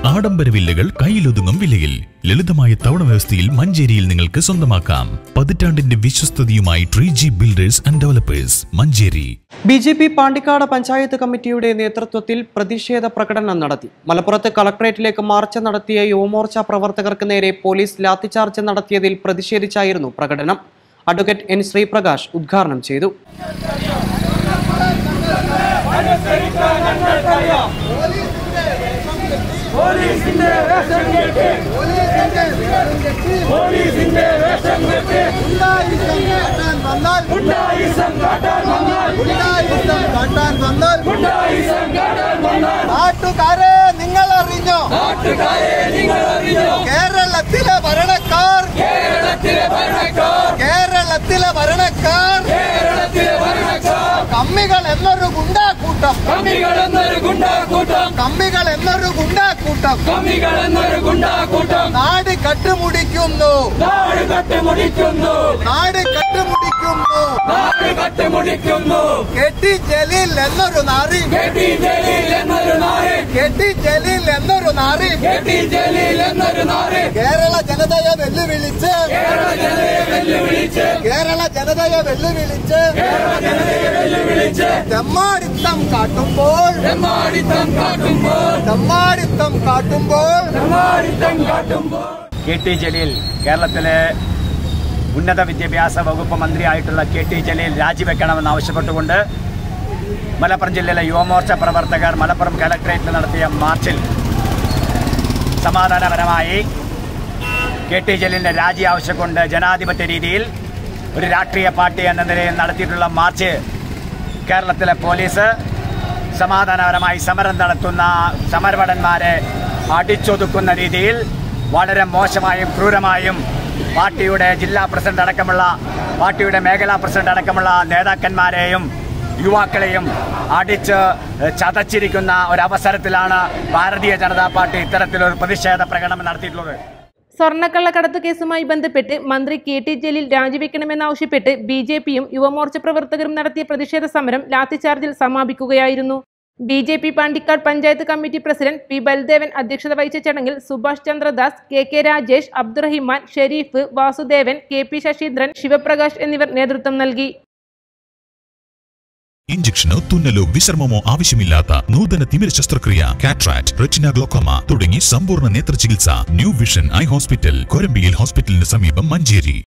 ആഡംബര വില്ലകൾ കയ്യിലൊതുങ്ങും വിലയിൽ ലളിതമായ തവണ വ്യവസ്ഥയിൽ മഞ്ചേരിയിൽ നിങ്ങൾക്ക് സ്വന്തമാക്കാം പതിറ്റാണ്ടിന്റെ വിശ്വസ്തതയുമായി Tree G Builders and Developers Manjeri B J P Pandikkad panchayat കമ്മിറ്റിയുടെ നേതൃത്വത്തിൽ പ്രതിഷേധ പ്രകടനം നടത്തി മലപ്പുറത്ത് കളക്ടറേറ്റിലേക്ക് മാർച്ച് നടത്തിയ യുവമോർച്ച പ്രവർത്തകർക്ക് നേരെ പോലീസ് ലാത്തിചാർജ് നടത്തിയതിൽ പ്രതിഷേധിച്ചായിരുന്നു പ്രകടനം അഡ്വക്കേറ്റ് എൻ ശ്രീപ്രകാശ് ഉദ്ഘാടനം ചെയ്തു നാട്ടുകാരെ നിങ്ങൾ അറിഞ്ഞോ കേരളത്തിലെ ഭരണക്കാർ കേരളത്തിലെ ഭരണക്കാർ കമ്മികൾ എന്നൊരു ഗുണ്ടാക്കൂട്ടം കമ്മികൾ എന്നൊരു ഗുണ്ടാക്കൂട്ടം കമ്മികൾ എന്നൊരു ഗുണ്ടാക്കൂട്ടം കമ്മികൾ എന്നൊരു ഗുണ്ടാക്കൂട്ടം നാട് കട്ടുമുടിക്കുന്നു നാട് കട്ടിമുടിക്കുന്നു നാട് കട്ടുമുടിക്കുന്നു നാട് കട്ടിമുടിക്കുന്നു കെട്ടി ജലീൽ എന്നൊരു നാറി കെട്ടി ജലീൽ എന്നൊരു നാട് കെട്ടി ജലീൽ എന്നൊരു നാറി കെട്ടി ജലീൽ എന്നൊരു നാട് കേരള ജനതയെ വെല്ലുവിളിച്ച് കേരള ജനതയെ വെല്ലുവിളിച്ച് കേരള ജനതയെ വെല്ലുവിളിച്ച് കേരള ജനതയെ വെല്ലുവിളിച്ച് തെമ്മാടിത്തം കാട്ടുമ്പോൾ തെമ്മാടിത്തം കാട്ടുമ്പോൾ തെമ്മാടിത്തം കാട്ടുമ്പോൾ തെമ്മാടിത്തം കാട്ടുമ്പോൾ കെ ടി ജലീൽ കേരളത്തിലെ ഉന്നത വിദ്യാഭ്യാസ വകുപ്പ് മന്ത്രിയായിട്ടുള്ള കെ ടി ജലീൽ രാജിവെക്കണമെന്ന് ആവശ്യപ്പെട്ടുകൊണ്ട് മലപ്പുറം ജില്ലയിലെ യുവമോർച്ച പ്രവർത്തകർ മലപ്പുറം കലക്ട്രേറ്റിൽ നടത്തിയ മാർച്ചിൽ സമാധാനപരമായി കെ ടി ജലീലിൻ്റെ രാജി ആവശ്യക്കൊണ്ട് ജനാധിപത്യ രീതിയിൽ ഒരു രാഷ്ട്രീയ പാർട്ടി എന്ന നിലയിൽ നടത്തിയിട്ടുള്ള മാർച്ച് കേരളത്തിലെ പോലീസ് സമാധാനപരമായി സമരം നടത്തുന്ന സമരഭടന്മാരെ അടിച്ചൊതുക്കുന്ന രീതിയിൽ വളരെ മോശമായും ക്രൂരമായും പാർട്ടിയുടെ ജില്ലാ പ്രസിഡന്റ് അടക്കമുള്ള പാർട്ടിയുടെ മേഖലാ പ്രസിഡന്റ് അടക്കമുള്ള നേതാക്കന്മാരെയും യുവാക്കളെയും അടിച്ച് ചതച്ചിരിക്കുന്ന ഒരവസരത്തിലാണ് ഭാരതീയ ജനതാ പാർട്ടി ഇത്തരത്തിലൊരു പ്രതിഷേധ പ്രകടനം നടത്തിയിട്ടുള്ളത് സ്വർണ്ണക്കള്ളക്കടത്ത് കേസുമായി ബന്ധപ്പെട്ട് മന്ത്രി കെ ടി ജലീൽ രാജിവെക്കണമെന്നാവശ്യപ്പെട്ട് ബി ജെ പിയും യുവമോർച്ച പ്രവർത്തകരും നടത്തിയ പ്രതിഷേധ സമരം ലാത്തിചാർജിൽ സമാപിക്കുകയായിരുന്നു B J P Pandikkad panchayat committee president P Baldevan അധ്യക്ഷത വഹിച്ച ചടങ്ങിൽ Subhash Chandradas K K Rajesh Abdurahiman Sharif Vasudevan K P Sasheendran Shivaprakash എന്നിവർ നേതൃത്വം നൽകി ഇഞ്ചക്ഷനോ തുന്നലോ വിശ്രമമോ ആവശ്യമില്ലാത്ത നൂതന തിമിര ശസ്ത്രക്രിയ കാട്രാക്ട് റെറ്റിന ഗ്ലോക്കോമ തുടങ്ങി സമ്പൂർണ്ണ നേത്ര ചികിത്സ ന്യൂ വിഷൻ ഐ ഹോസ്പിറ്റൽ കൊരമ്പിയിൽ ഹോസ്പിറ്റലിന് സമീപം മഞ്ചേരി